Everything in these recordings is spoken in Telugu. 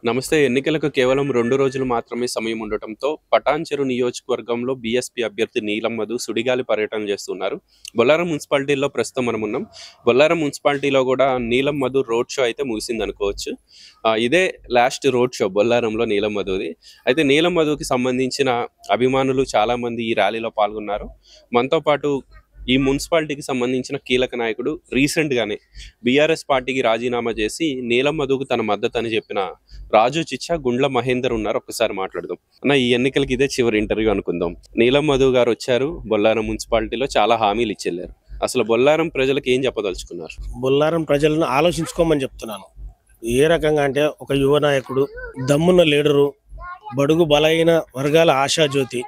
నమస్తే ఎన్నికలకు కేవలం రెండు రోజులు మాత్రమే సమయం ఉండటంతో పటాన్చెరు నియోజకవర్గంలో బీఎస్పీ అభ్యర్థి నీలం మధు సుడిగాలి పర్యటన చేస్తున్నారు బొల్లారం మున్సిపాలిటీలో ప్రస్తుతం మనం ఉన్నాం బొల్లారం మున్సిపాలిటీలో కూడా నీలం మధు రోడ్ షో అయితే ముగిసింది అనుకోవచ్చు ఆ, ఇదే లాస్ట్ రోడ్ షో బొల్లారంలో నీలం మధుది అయితే నీలం మధుకి సంబంధించిన అభిమానులు చాలా మంది ఈ ర్యాలీలో పాల్గొన్నారు మనతో పాటు ఈ మున్సిపాలిటీకి సంబంధించిన కీలక నాయకుడు రీసెంట్ గానే బీఆర్ఎస్ పార్టీకి రాజీనామా చేసి నీలం మధుకు తన మద్దతు అని చెప్పిన రాజు చిచ్చా గుండ్ల మహేందర్ ఉన్నారు ఒక్కసారి మాట్లాడదాం అన్న ఈ ఎన్నికలకి ఇదే చివరి ఇంటర్వ్యూ అనుకుందాం నీలం మధు గారు వచ్చారు బొల్లారం మున్సిపాలిటీలో చాలా హామీలు ఇచ్చెళ్ళారు అసలు బొల్లారం ప్రజలకు ఏం చెప్పదలుచుకున్నారు బొల్లారం ప్రజలను ఆలోచించుకోమని చెప్తున్నాను ఏ రకంగా అంటే ఒక యువ నాయకుడు దమ్మున్న లీడరు బడుగు బలైన వర్గాల ఆశాజ్యోతి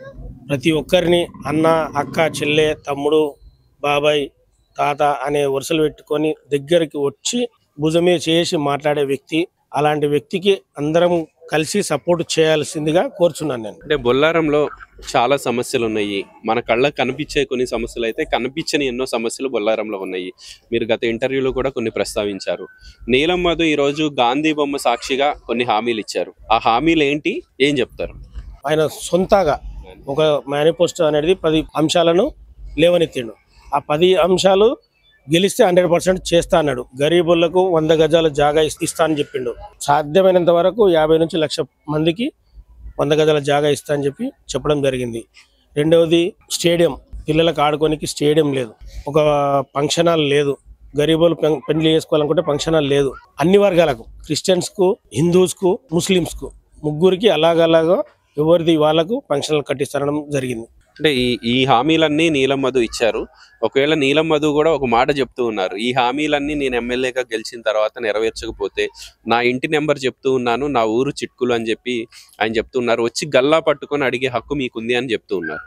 ప్రతి ఒక్కరిని అన్న అక్క చెల్లె తమ్ముడు బాబాయ్ తాత అనే వరుసలు పెట్టుకొని దగ్గరికి వచ్చి భుజమే చేసి మాట్లాడే వ్యక్తి అలాంటి వ్యక్తికి అందరం కలిసి సపోర్ట్ చేయాల్సిందిగా కోరుచున్నాను నేను అంటే బొల్లారంలో చాలా సమస్యలు ఉన్నాయి మన కళ్ళకు కనిపించే కొన్ని సమస్యలు అయితే కనిపించని ఎన్నో సమస్యలు బొల్లారంలో ఉన్నాయి మీరు గత ఇంటర్వ్యూలో కూడా కొన్ని ప్రస్తావించారు నీలం మధు ఈరోజు గాంధీ బొమ్మ సాక్షిగా కొన్ని హామీలు ఇచ్చారు ఆ హామీలు ఏంటి ఏం చెప్తారు ఆయన సొంతగా ఒక మేనిఫెస్టో అనేది పది అంశాలను లేవనెత్తిండు ఆ పది అంశాలు గెలిస్తే హండ్రెడ్ పర్సెంట్ చేస్తా అన్నాడు గరీబులకు వంద గజాల జాగా ఇస్- ఇస్తా అని చెప్పిండు సాధ్యమైనంత వరకు యాభై నుంచి లక్ష మందికి వంద గజాల జాగా ఇస్తా అని చెప్పి చెప్పడం జరిగింది రెండవది స్టేడియం పిల్లలకు ఆడుకోనికి స్టేడియం లేదు ఒక ఫంక్షన్ హాల్ లేదు గరీబులు పెం- పెళ్లి చేసుకోవాలనుకుంటే ఫంక్షన్ హాల్ లేదు అన్ని వర్గాలకు క్రిస్టియన్స్కు హిందూస్కు ముస్లిమ్స్కు ముగ్గురికి అలాగలాగా ఎవరిది వాళ్ళకు ఫంక్షన్ హాల్ కట్టిస్తారడం జరిగింది అంటే ఈ ఈ హామీలన్నీ నీలం మధు ఇచ్చారు ఒకవేళ నీలం మధు కూడా ఒక మాట చెప్తూ ఉన్నారు ఈ హామీలన్నీ నేను ఎమ్మెల్యేగా గెలిచిన తర్వాత నెరవేర్చకపోతే నా ఇంటి నెంబర్ చెప్తూ ఉన్నాను నా ఊరు చిట్కులు అని చెప్పి ఆయన చెప్తున్నారు వచ్చి గల్లా పట్టుకొని అడిగే హక్కు మీకుంది అని చెప్తూ ఉన్నారు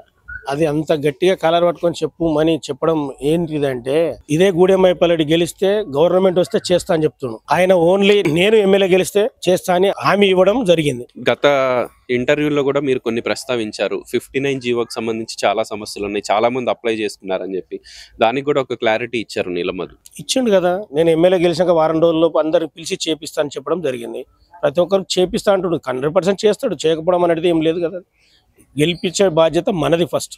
అది అంత గట్టిగా కాలర్ పట్టుకొని చెప్పు అని చెప్పడం ఏంటిదంటే ఇదే గూడెంమైపల్లెడి గెలిస్తే గవర్నమెంట్ వస్తే చేస్తా అని చెప్తున్నాడు ఆయన ఓన్లీ నేను ఎమ్మెల్యే గెలిస్తే చేస్తా అని హామీ ఇవ్వడం జరిగింది గత ఇంటర్వ్యూలో కూడా మీరు కొన్ని ప్రస్తావించారు ఫిఫ్టీ నైన్ జీవోకి సంబంధించి చాలా సమస్యలు ఉన్నాయి చాలా మంది అప్లై చేసుకున్నారని చెప్పి దానికి కూడా ఒక క్లారిటీ ఇచ్చారు నీలం మధు ఇచ్చిండు కదా నేను ఎమ్మెల్యే గెలిచాక వారం రోజుల్లోపు అందరికి పిలిచి చేపిస్తా అని చెప్పడం జరిగింది ప్రతి ఒక్కరు చేపిస్తా అంటుడు హండ్రెడ్ పర్సెంట్ చేస్తాడు చేయకపోవడం అనేది ఏం లేదు కదా గెలిపించే బాధ్యత మనది ఫస్ట్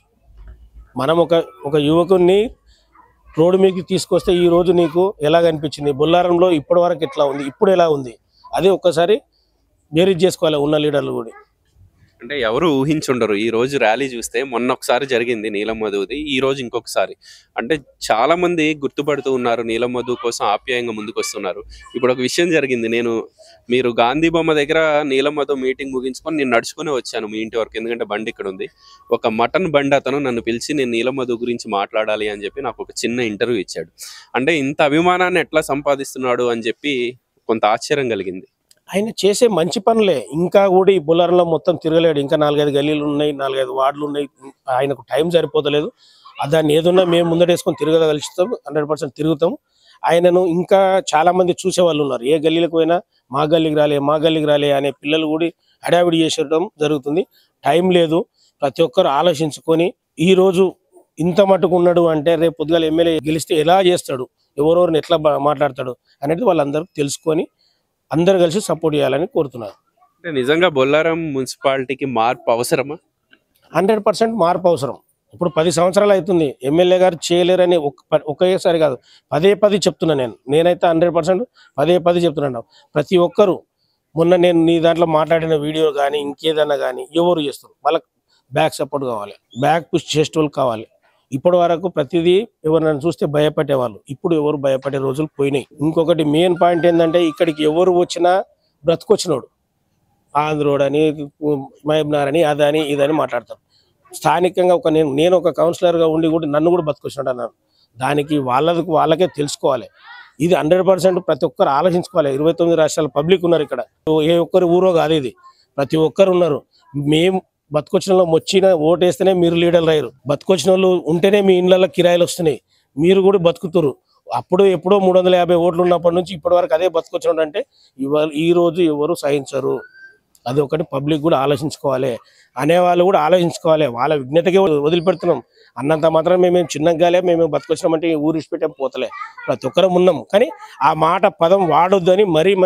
మనం ఒక ఒక యువకుడిని రోడ్డు మీదకి తీసుకొస్తే ఈ రోజు నీకు ఎలా కనిపించింది బొల్లారంలో ఇప్పటి వరకు ఎట్లా ఉంది ఇప్పుడు ఎలా ఉంది అదే ఒక్కసారి బేరీజ్ చేసుకోవాలి ఉన్న లీడర్లు కూడా అంటే ఎవరు ఊహించుండరు ఈ రోజు ర్యాలీ చూస్తే మొన్న ఒకసారి జరిగింది నీలం మధుది ఈ రోజు ఇంకొకసారి అంటే చాలా మంది గుర్తుపడుతూ ఉన్నారు నీలం మధు కోసం ఆప్యాయంగా ముందుకు వస్తున్నారు ఇప్పుడు ఒక విషయం జరిగింది నేను మీరు గాంధీ బొమ్మ దగ్గర నీలం మధు మీటింగ్ ముగించుకొని నేను నడుచుకుని వచ్చాను మీ ఇంటి వరకు ఎందుకంటే బండి ఇక్కడ ఉంది ఒక మటన్ బండి అతను నన్ను పిలిచి నేను నీలం మధు గురించి మాట్లాడాలి అని చెప్పి నాకు ఒక చిన్న ఇంటర్వ్యూ ఇచ్చాడు అంటే ఇంత అభిమానాన్ని ఎట్లా సంపాదిస్తున్నాడు అని చెప్పి కొంత ఆశ్చర్యం కలిగింది ఆయన చేసే మంచి పనులే ఇంకా కూడా ఈ బుల్లారంలో మొత్తం తిరగలేడు ఇంకా నాలుగైదు గల్లీలు ఉన్నాయి నాలుగైదు వార్డులు ఉన్నాయి ఆయనకు టైం సరిపోతలేదు ఆ దాన్ని ఏదున్నా మేము ముందటేసుకొని తిరగగలుగుతాం హండ్రెడ్ పర్సెంట్ తిరుగుతాం ఆయనను ఇంకా చాలా మంది చూసే వాళ్ళు ఉన్నారు ఏ గల్లీలకు పోయినా మా గల్లీకి రాలే మా గల్లీకి రాలే అనే పిల్లలు కూడా హడావిడి చేసేయడం జరుగుతుంది టైం లేదు ప్రతి ఒక్కరు ఆలోచించుకొని ఈ రోజు ఇంత మటుకు ఉన్నాడు అంటే రేపు పొద్దుగాల ఎమ్మెల్యే గెలిస్తే ఎలా చేస్తాడు ఎవరెవరిని ఎట్లా బా- మాట్లాడతాడు అనేది వాళ్ళందరూ తెలుసుకొని అందరు కలిసి సపోర్ట్ చేయాలని కోరుతున్నారు అంటే నిజంగా బొల్లారం మున్సిపాలిటీకి మార్పు అవసరమా హండ్రెడ్ పర్సెంట్ మార్పు అవసరం ఇప్పుడు పది సంవత్సరాలు అవుతుంది ఎమ్మెల్యే గారు చేయలేరని ఒక ప- ఒకేసారి కాదు పదే పది చెప్తున్నా నేను నేనైతే హండ్రెడ్ పర్సెంట్ పదే పది చెప్తున్నాను ప్రతి ఒక్కరు మొన్న నేను నీ దాంట్లో మాట్లాడిన వీడియో కానీ ఇంకేదైనా కానీ ఎవరు చేస్తారు వాళ్ళకి బ్యాక్ సపోర్ట్ కావాలి బ్యాక్ పుష్ చేసే వాళ్ళు కావాలి ఇప్పటి వరకు ప్రతిదీ ఎవరినైనా చూస్తే భయపడేవాళ్ళు ఇప్పుడు ఎవరు భయపడే రోజులు పోయినాయి ఇంకొకటి మెయిన్ పాయింట్ ఏంటంటే ఇక్కడికి ఎవరు వచ్చినా బ్రతుకొచ్చినోడు ఆంధ్రోడ్ అని మహబ్నార్ అని అదని ఇదని మాట్లాడతారు స్థానికంగా ఒక నేను నేను ఒక కౌన్సిలర్గా ఉండి కూడా నన్ను కూడా బతుకొచ్చినట్టు అన్నారు దానికి వాళ్ళకు వాళ్ళకే తెలుసుకోవాలి ఇది హండ్రెడ్ పర్సెంట్ ప్రతి ఒక్కరు ఆలోచించుకోవాలి ఇరవై తొమ్మిది రాష్ట్రాల పబ్లిక్ ఉన్నారు ఇక్కడ ఏ ఒక్కరి ఊరో కాదు ఇది ప్రతి ఒక్కరు ఉన్నారు మేము బతుకొచ్చిన వాళ్ళు వచ్చిన ఓటేస్తేనే మీరు లీడర్లు అయ్యారు బతుకొచ్చిన వాళ్ళు ఉంటేనే మీ ఇళ్ళల్లో కిరాయిలు వస్తున్నాయి మీరు కూడా బతుకుతారు అప్పుడు ఎప్పుడో మూడు వందల యాభై ఓట్లు ఉన్నప్పటి నుంచి ఇప్పటి వరకు అదే బతుకొచ్చినట్టు అంటే ఇవాళ ఈ రోజు ఎవరు సహించరు అది ఒకటి పబ్లిక్ కూడా ఆలోచించుకోవాలి అనేవాళ్ళు కూడా ఆలోచించుకోవాలి వాళ్ళ విజ్ఞతకే వదిలిపెడుతున్నాం అన్నంత మాత్రం మేమేం చిన్నగాలే మేము బతుకొచ్చినామంటే ఊరు ఇచ్చిపెట్టాం పోతలే ప్రతి ఒక్కరం ఉన్నాం కానీ ఆ మాట పదం వాడొద్దని మరీ మరీ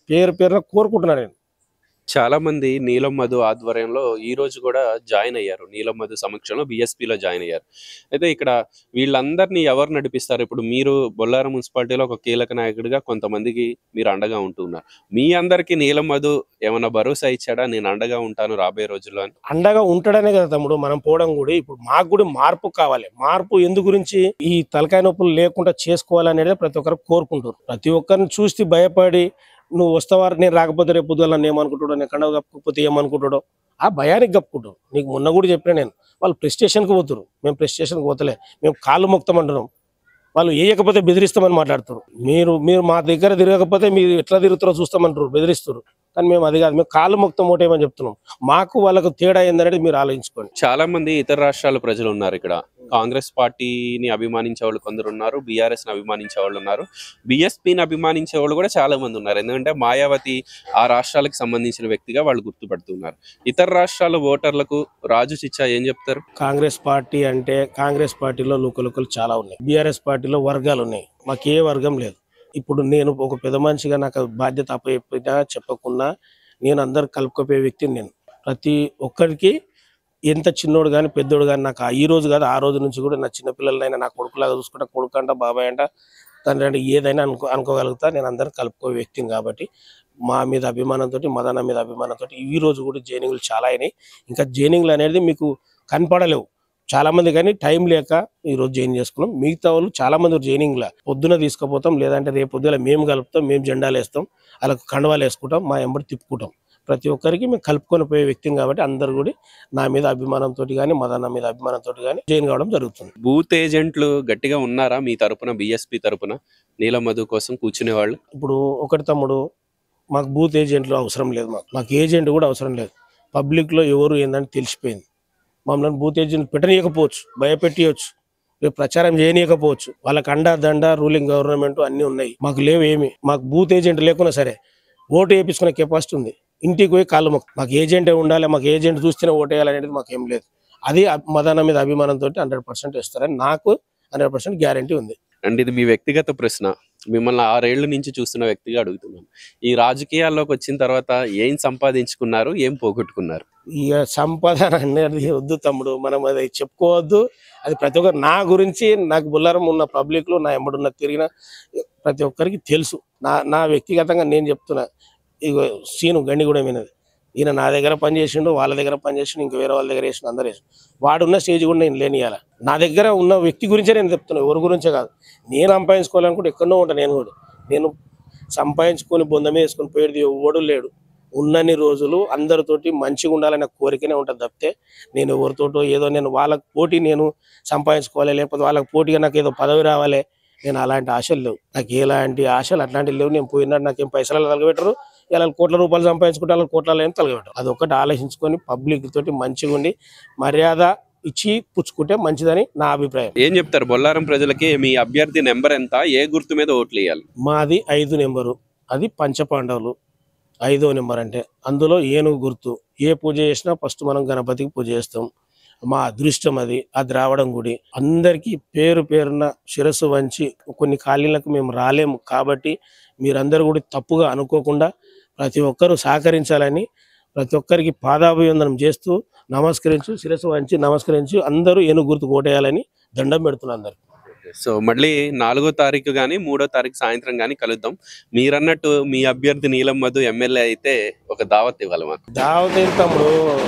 పేరు పేరున కోరుకుంటున్నాను నేను చాలా మంది నీలం మధు ఆధ్వర్యంలో ఈ రోజు కూడా జాయిన్ అయ్యారు నీలం మధు సమక్షంలో BSP లో జాయిన్ అయ్యారు అయితే ఇక్కడ వీళ్ళందరినీ ఎవరు నడిపిస్తారు ఇప్పుడు మీరు బొల్లారం మున్సిపాలిటీలో ఒక కీలక నాయకుడిగా కొంతమందికి మీరు అండగా ఉంటున్నారు మీ అందరికీ నీలం మధు ఏమైనా భరోసా ఇచ్చాడా నేను అండగా ఉంటాను రాబోయే రోజుల్లో అని అండగా ఉంటాడనే కదా తమ్ముడు మనం పోవడం కూడా ఇప్పుడు మాకు కూడా మార్పు కావాలి మార్పు ఎందు గురించి ఈ తలకాయ నొప్పులు లేకుండా చేసుకోవాలనేది ప్రతి ఒక్కరు కోరుకుంటారు ప్రతి ఒక్కరిని చూసి భయపడి నువ్వు వస్తావా నేను రాకపోతే రేపు పొద్దున నన్ను ఏమనుకుంటాడో నేను కండవ కప్పుకోకపోతే ఏమనుకుంటాడో ఆ భయానికి కప్పుకుంటాం నీకు మొన్న కూడా చెప్పిన నేను వాళ్ళు ప్రెస్ స్టేషన్కి పోతురు మేము ప్రెస్ స్టేషన్కి పోతలే మేము కాళ్ళు మొక్తాం అంటున్నాం వాళ్ళు వేయకపోతే బెదిరిస్తామని మాట్లాడుతారు మీరు మీరు మా దగ్గర తిరగకపోతే మీరు ఎట్లా తిరుగుతారో చూస్తామంటారు బెదిరిస్తారు కానీ మేము అది కాదు మేము కాళ్ళు మొక్తం ఓటేయమని చెప్తున్నాం మాకు వాళ్ళకు తేడా ఏందనేది మీరు ఆలోచించుకోండి చాలా మంది ఇతర రాష్ట్రాల ప్రజలు ఉన్నారు ఇక్కడ కాంగ్రెస్ పార్టీని అభిమానించే వాళ్ళు కొందరు ఉన్నారు బీఆర్ఎస్ ని అభిమానించే వాళ్ళు ఉన్నారు బీఎస్పీని అభిమానించే వాళ్ళు కూడా చాలా మంది ఉన్నారు ఎందుకంటే మాయావతి ఆ రాష్ట్రాలకు సంబంధించిన వ్యక్తిగా వాళ్ళు గుర్తుపడుతున్నారు ఇతర రాష్ట్రాల ఓటర్లకు రాజు చిచ్చా ఏం చెప్తారు కాంగ్రెస్ పార్టీ అంటే కాంగ్రెస్ పార్టీలో లుకలుకలు చాలా ఉన్నాయి బీఆర్ఎస్ పార్టీలో వర్గాలు ఉన్నాయి మాకు ఏ వర్గం లేదు ఇప్పుడు నేను ఒక పెద్ద మనిషిగా నాకు బాధ్యత అప్పయినా చెప్పకుండా నేను అందరు కలుపుకపోయే వ్యక్తిని నేను ప్రతి ఒక్కరికి ఎంత చిన్నోడు కానీ పెద్దోడు కానీ నాకు ఆ ఈ రోజు కాదు ఆ రోజు నుంచి కూడా నా చిన్నపిల్లలైనా నా కొడుకులాగా చూసుకుంటా కొడుకు అంట బాబాయ్ అంట తండ్రి అంటే ఏదైనా అనుకో అనుకోగలుగుతా నేను అందరిని కలుపుకోవే వ్యక్తిని కాబట్టి మా మీద అభిమానంతో మదన మీద అభిమానంతో ఈ రోజు కూడా జైనింగ్లు చాలా అయినాయి ఇంకా జైనింగ్లు అనేది మీకు కనపడలేవు చాలా మంది కానీ టైం లేక ఈ రోజు జాయిన్ చేసుకున్నాం మిగతా వాళ్ళు చాలా మంది జాయినింగ్ లా పొద్దున తీసుకుపోతాం లేదంటే రేపు పొద్దున మేము కలుపుతాం మేము జెండాలు వేస్తాం వాళ్ళకి కండవాలు వేసుకుంటాం మా ఎంబడి తిప్పుకుంటాం ప్రతి ఒక్కరికి మేము కలుపుకొని పోయే వ్యక్తిని కాబట్టి అందరు కూడా నా మీద అభిమానంతో కానీ మదన్న మీద అభిమానంతో కానీ జాయిన్ కావడం జరుగుతుంది బూత్ ఏజెంట్లు గట్టిగా ఉన్నారా మీ తరపున బీఎస్పీ తరపున నీలం మధు కోసం కూర్చునే వాళ్ళు ఇప్పుడు ఒకటి తమ్ముడు మాకు బూత్ ఏజెంట్లు అవసరం లేదు మాకు మాకు ఏజెంట్ కూడా అవసరం లేదు పబ్లిక్లో ఎవరు ఏందని తెలిసిపోయింది మమ్మల్ని బూత్ ఏజెంట్ పెట్టనీయకపోవచ్చు భయపెట్టియచ్చు రేపు ప్రచారం చేయనీయకపోవచ్చు వాళ్ళకి అండా దండ రూలింగ్ గవర్నమెంట్ అన్నీ ఉన్నాయి మాకు లేవు ఏమి మాకు బూత్ ఏజెంట్ లేకున్నా సరే ఓటు వేయించుకునే కెపాసిటీ ఉంది ఇంటికి పోయి కాళ్ళు మొక్కు మాకు ఏజెంటే ఉండాలి మాకు ఏజెంట్ చూస్తేనే ఓటు వేయాలనేది మాకు ఏం లేదు అది అబ్- మదన మీద అభిమానంతో హండ్రెడ్ పర్సెంట్ ఇస్తారని నాకు హండ్రెడ్ పర్సెంట్ గ్యారంటీ ఉంది అండ్ ఇది మీ వ్యక్తిగత ప్రశ్న మిమ్మల్ని ఆరేళ్ల నుంచి చూస్తున్న వ్యక్తిగా అడుగుతున్నాను ఈ రాజకీయాల్లోకి వచ్చిన తర్వాత ఏం సంపాదించుకున్నారు ఏం పోగొట్టుకున్నారు ఇక సంపాదన అనేది వద్దు తమ్ముడు మనం అది చెప్పుకోవద్దు అది ప్రతి ఒక్కరు నా గురించి నాకు బుల్లారం ఉన్న పబ్లిక్ లో నా ఎంబడున్న తిరిగిన ప్రతి ఒక్కరికి తెలుసు నా నా వ్యక్తిగతంగా నేను చెప్తున్నా ఇగో సీను గండి కూడా వినది ఈయన నా దగ్గర పని చేసిండు వాళ్ళ దగ్గర పని చేసిండు ఇంకా వేరే వాళ్ళ దగ్గర వేసిండు అందరు వేసిండు వాడున్న స్టేజ్ కూడా నేను లేనియాల నా దగ్గర ఉన్న వ్యక్తి గురించే నేను చెప్తున్నా ఎవరి గురించే కాదు నేను సంపాదించుకోవాలనుకుంటే ఎక్కడో ఉంటాను నేను కూడా నేను సంపాదించుకొని బొందమే వేసుకొని పోయేది ఎవడు లేడు ఉన్నన్ని రోజులు అందరితోటి మంచిగా ఉండాలనే కోరికనే ఉంటుంది తప్పితే నేను ఎవరితోటో ఏదో నేను వాళ్ళకి పోటీ నేను సంపాదించుకోవాలి లేకపోతే వాళ్ళకి పోటీగా నాకు ఏదో పదవి రావాలి నేను అలాంటి ఆశలు లేవు నాకు ఎలాంటి ఆశలు అట్లాంటివి లేవు నేను పోయినాడు నాకేం పైసలు తలగబెట్టరు ఇలా కోట్ల రూపాయలు సంపాదించుకుంటే వాళ్ళకి కోట్ల ఏం తలగబెట్టరు అది ఒకటి ఆలోచించుకొని పబ్లిక్ తోటి మంచిగా ఉండి మర్యాద ఇచ్చి పుచ్చుకుంటే మంచిదని నా అభిప్రాయం ఏం చెప్తారు బొల్లారం ప్రజలకి మీ అభ్యర్థి నెంబర్ ఎంత ఏ గుర్తు మీద ఓట్లు వేయాలి మాది ఐదు నెంబరు అది పంచపాండవులు ఐదో నెంబర్ అంటే అందులో ఏనుగు గుర్తు ఏ పూజ చేసినా ఫస్ట్ మనం గణపతికి పూజ చేస్తాం మా అదృష్టం అది అది రావడం గుడి అందరికీ పేరు పేరున శిరస్సు వంచి కొన్ని ఖాళీలకు మేము రాలేము కాబట్టి మీరందరూ కూడా తప్పుగా అనుకోకుండా ప్రతి ఒక్కరూ సహకరించాలని ప్రతి ఒక్కరికి పాదాభివందనం చేస్తూ నమస్కరించు శిరస్సు వంచి నమస్కరించి అందరూ ఏనుగు గుర్తు కోటేయాలని దండం పెడుతున్నారు అందరు సో మళ్ళీ నాలుగో తారీఖు కానీ మూడో తారీఖు సాయంత్రం కానీ కలుద్దాం మీరన్నట్టు మీ అభ్యర్థి నీలం మధు ఎమ్మెల్యే అయితే ఒక దావత్ ఇవ్వాలి మాకు దావత్ ఏంటి తమ్ముడు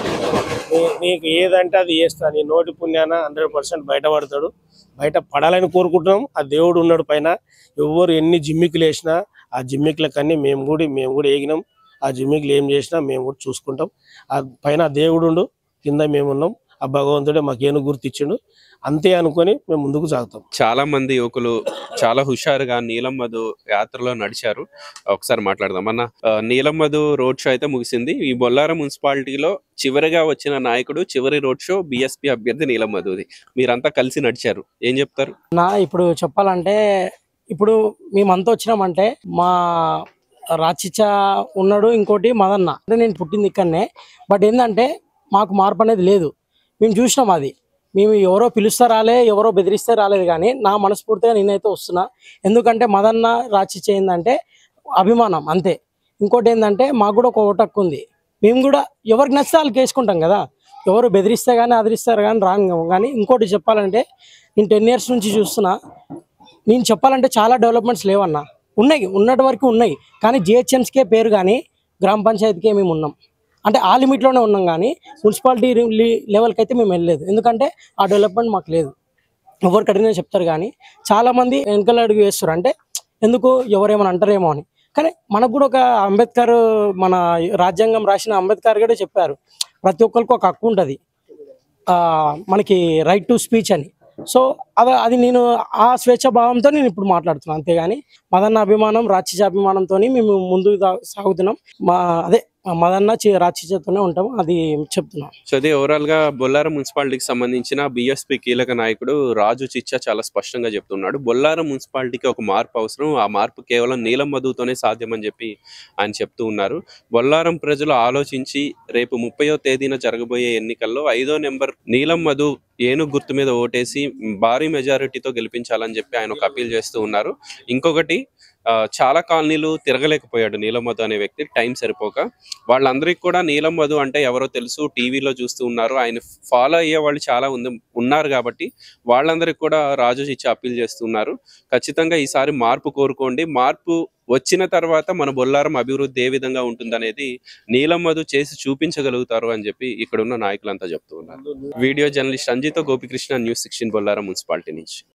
నీ- నీకు ఏదంటే అది చేస్తా నీ నోటి పుణ్యాన హండ్రెడ్ పర్సెంట్ బయటపడతాడు బయట పడాలని కోరుకుంటున్నాం ఆ దేవుడు ఉన్నాడు పైన ఎవరు ఎన్ని జిమ్మికులు వేసినా ఆ జిమ్మికులకన్నీ మేము కూడా మేము కూడా ఏగినాం ఆ జిమ్మికులు ఏం చేసినా మేము కూడా చూసుకుంటాం ఆ పైన ఆ దేవుడు ఉండు కింద మేము ఉన్నాం ఆ భగవంతుడే మాకేను గుర్తిచ్చిండు అంతే అనుకొని మేము ముందుకు సాగుతాం చాలా మంది యువకులు చాలా హుషారుగా నీలం మధు యాత్రలో నడిచారు ఒకసారి మాట్లాడదాం అన్న ఆ, నీలం మధు రోడ్ షో అయితే ముగిసింది ఈ బొల్లారం మున్సిపాలిటీలో చివరిగా వచ్చిన నాయకుడు చివరి రోడ్ షో బిఎస్పి అభ్యర్థి నీలం మధుది మీరంతా కలిసి నడిచారు ఏం చెప్తారు నా ఇప్పుడు చెప్పాలంటే ఇప్పుడు మేమంతా వచ్చినామంటే మా రాచిచ్చ ఉన్నాడు ఇంకోటి మదన్న అంటే నేను పుట్టింది ఇక్కడనే బట్ ఏంటంటే మాకు మార్పు అనేది లేదు మేము చూసినాం అది మేము ఎవరో పిలుస్తే రాలే ఎవరో బెదిరిస్తే రాలేదు కానీ నా మనస్ఫూర్తిగా నేనైతే వస్తున్నా ఎందుకంటే మదన్న రాచిచ్చ ఏంటంటే అభిమానం అంతే ఇంకోటి ఏంటంటే మాకు కూడా ఒక ఓటు హక్కు ఉంది మేము కూడా ఎవరికి నచ్చితే వాళ్ళకి వేసుకుంటాం కదా ఎవరు బెదిరిస్తే కానీ అదిరిస్తారు కానీ రాను కానీ ఇంకోటి చెప్పాలంటే నేను టెన్ ఇయర్స్ నుంచి చూస్తున్నా నేను చెప్పాలంటే చాలా డెవలప్మెంట్స్ లేవన్నా ఉన్నాయి ఉన్నటి వరకు ఉన్నాయి కానీ జిహెచ్ఎంస్కే పేరు కానీ గ్రామ పంచాయతీకే మేము ఉన్నాం అంటే ఆ లిమిట్లోనే ఉన్నాం కానీ మున్సిపాలిటీ లెవెల్కి అయితే మేము వెళ్ళలేదు ఎందుకంటే ఆ డెవలప్మెంట్ మాకు లేదు ఎవరికి అడిగినా చెప్తారు కానీ చాలామంది వెనకాల అడుగు వేస్తారు అంటే ఎందుకు ఎవరేమైనా అంటారేమో అని కానీ మనకు కూడా ఒక అంబేద్కర్ మన రాజ్యాంగం రాసిన అంబేద్కర్ కూడా చెప్పారు ప్రతి ఒక్కరికి ఒక హక్కు ఉంటుంది మనకి రైట్ టు స్పీచ్ అని సో అది అది నేను ఆ స్వేచ్ఛ భావంతో నేను ఇప్పుడు మాట్లాడుతున్నాను అంతేగాని మదన్న అభిమానం రాక్షస అభిమానంతో మేము ముందుకు దా- సాగుతున్నాం మా అదే మా మదన్న చి- రాక్షసతోనే ఉంటాం అది చెప్తున్నాం సో అది ఓవరాల్ గా బొల్లారం మున్సిపాలిటీకి సంబంధించిన బిఎస్పి కీలక నాయకుడు రాజు చిచ్చా చాలా స్పష్టంగా చెప్తున్నాడు బొల్లారం మున్సిపాలిటీకి ఒక మార్పు అవసరం ఆ మార్పు కేవలం నీలం మధుతోనే సాధ్యమని చెప్పి ఆయన చెప్తూ ఉన్నారు బొల్లారం ప్రజలు ఆలోచించి రేపు ముప్పయో తేదీన జరగబోయే ఎన్నికల్లో ఐదో నెంబర్ నీలం మధు ఏనుగు గుర్తు మీద ఓటేసి భారీ మెజారిటీతో గెలిపించాలని చెప్పి ఆయన ఒక అప్పీల్ చేస్తూ ఉన్నారు ఇంకొకటి ఆ, చాలా కాలనీలు తిరగలేకపోయాడు నీలం మధు అనే వ్యక్తి టైం సరిపోక వాళ్ళందరికీ కూడా నీలం మధు అంటే ఎవరో తెలుసు టీవీలో చూస్తూ ఉన్నారు ఆయన ఫాలో అయ్యే వాళ్ళు చాలా ఉంది ఉన్నారు కాబట్టి వాళ్ళందరికీ కూడా రాజు ఇచ్చి అప్పీల్ చేస్తున్నారు ఖచ్చితంగా ఈసారి మార్పు కోరుకోండి మార్పు వచ్చిన తర్వాత మన బొల్లారం అభివృద్ధి ఏ విధంగా ఉంటుందనేది నీలం మధు చేసి చూపించగలుగుతారు అని చెప్పి ఇక్కడ ఉన్న నాయకులంతా చెప్తూ ఉన్నారు వీడియో జర్నలిస్ట్ అంజితో Gopikrishna news sixteen Bollaram municipality నుంచి